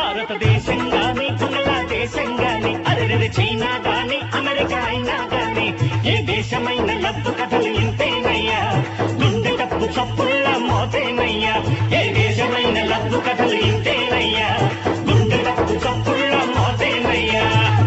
భారతదేశం గాని బంగ్లాదేశం గాని అరెరె చైనా గాని అమెరికా అయినా గాని ఏ దేశమైన లబ్బు కథలు ఇంతేనయ్యా గుండె డప్పు చప్పుళ్ళ మోతేనయ్యా ఏ దేశమైన లబ్బు కథలు ఇంతేనయ్యా గుండె డప్పు చప్పుళ్ళ మోతేనయ్యా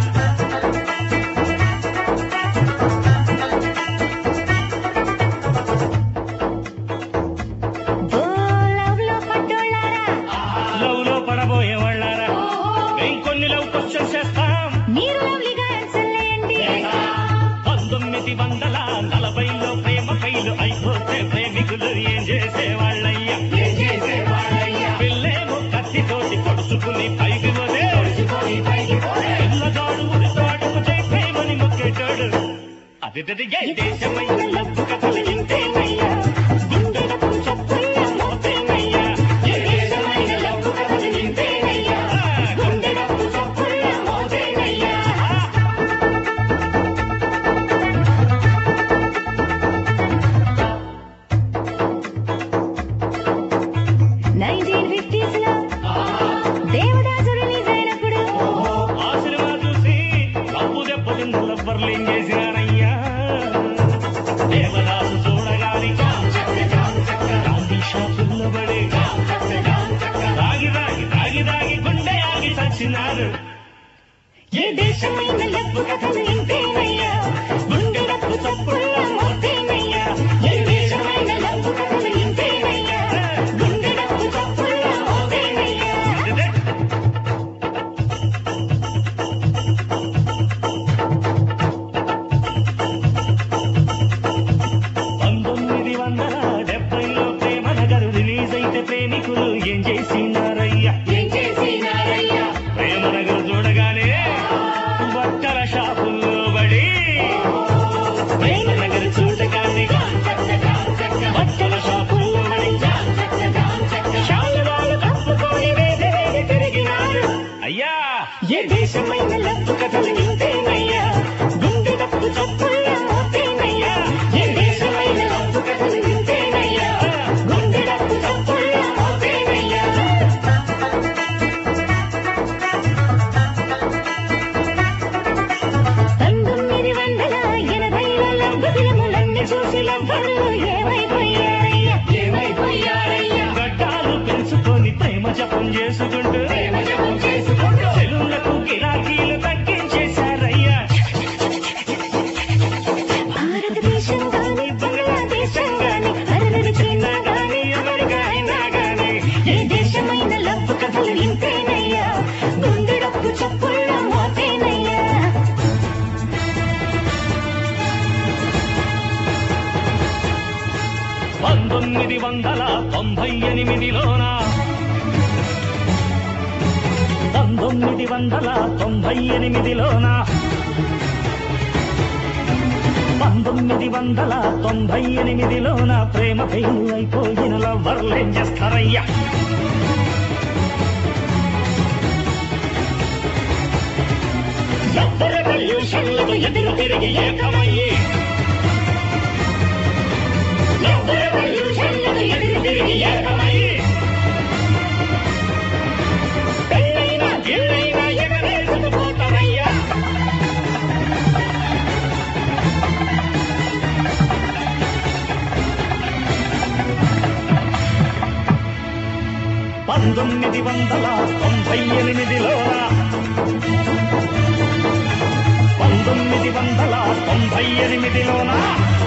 ఓ లవ్ లో పడ్డోళ్ళారా లవ్ లో పడబోయే వాళ్ళారా ఇంకొన్ని లవ్ క్వశ్చన్స్ చేస్తాం మీరు లవ్లీగా ఆన్సర్ లేయండి పంతొమ్మిది వందల నలభైలో ప్రేమ ఫైలు అయిపోతే ప్రేమికులు ఏం చేసేవాళ్ళయ్యా పిల్లేమో కత్తితోటి పొడుచుకుని పైకి వదే పిల్లగాడు ఉరితాడుకు జై ప్రేమని మొక్కేటాడు అది ఏ దేశమైన లబ్బు కథలు ఇంతేనయ్యా గుండెలకు చప్పుళ్ళ మోతేనయ్యా ఏ దేశమైన లబ్బు కథలు ఇంతేనయ్యా గుండెలకు చప్పుళ్ళ మోతేనయ్యా నైన్టీన్ ఫిఫ్టీస్ లో దేవదాసు రిలీజ్ అయినప్పుడు ఆ సినిమా చూసి లవ్వు దెబ్బతిన్న లవ్వర్లు ఏం చేసినారయ్యా దేవదాసు చూడగాని గాంధీ షాపుల్లో పడి రాగి రాగి రాగి రాగి గుండె ఆగి చచ్చినారు ఏ దేశమైన లవ్వు కథలు ఇంతేనయ్యా గుండెలకు చప్పుళ్ళ మోతేనయ్యా ఏ దేశమైన లవ్వు కథలు ఇంతేనయ్యా గుండెలకు చప్పుళ్ళ మోతేనయ్యా పంతొమ్మిది వందల డెబ్బైలో ప్రేమ నగరు రిలీజ్ అయితే ప్రేమికులు ఏం చేసినారయ్యా ఏం చేసినారయ్యా ప్రేమ నగరు చూడగానే బట్టల షాపుల్లో పడి ప్రేమ నగరు చూడగానే బట్టల షాపుల్లో పడి శాలువాలు కప్పుకొని వేసి వేసి తిరిగినారు అయ్యా ఏ దేశమైన లబ్బు కథలు ఇంతేనయ్యా గుండె డప్పు చప్పుళ్ళ మోతేనయ్యా ఏ దేశమైన లబ్బు కథలు ఇంతేనయ్యా గుండె డప్పు చప్పుళ్ళ మోతేనయ్యా పంతొమ్మిది వందల ఎనభైలో లవ్ ఫిల్ములన్నీ చూసి లవ్వరు ఏమైపోయారయ్యా ఏమైపోయారయ్యా గడ్డాలు పెంచుకొని ప్రేమ జపం చేసుకుంటూ ప్రేమ జపం చేసుకుంటూ సెలవులకు గిరాకీలు తగ్గించేశారయ్యా భారతదేశం గాని బంగ్లాదేశం గాని అరవై చైనా గాని అమెరికా అయినా గానీ ఏ దేశమైన లవ్ కథలు ఇంతేనయ్యా గుండెడప్పు చప్పుళ్ళ మోతేనయ్యా పంతొమ్మిది వందల తొంభై ఎనిమిదిలోన పంతొమ్మిది వందల తొంభై ఎనిమిదిలోన పంతొమ్మిది వందల తొంభై ఎనిమిదిలోన ప్రేమ ఫెయిల్ అయిపోయిన లవ్వర్లేం చేస్తారయ్యా ఎవ్వరి రెవల్యూషన్లకు ఎదురు తిరిగి ఏకమయ్యి ఎవ్వరి రెవల్యూషన్లకు ఎదురు తిరిగి ఏకమయ్యి పెళ్ళైనా గిళ్ళైనా ఎగరేసుకుపోతారయ్యా పంతొమ్మిది వందల తొంభై ఎనిమిదిలోన పంతొమ్మిది వందల తొంభై ఎనిమిదిలోన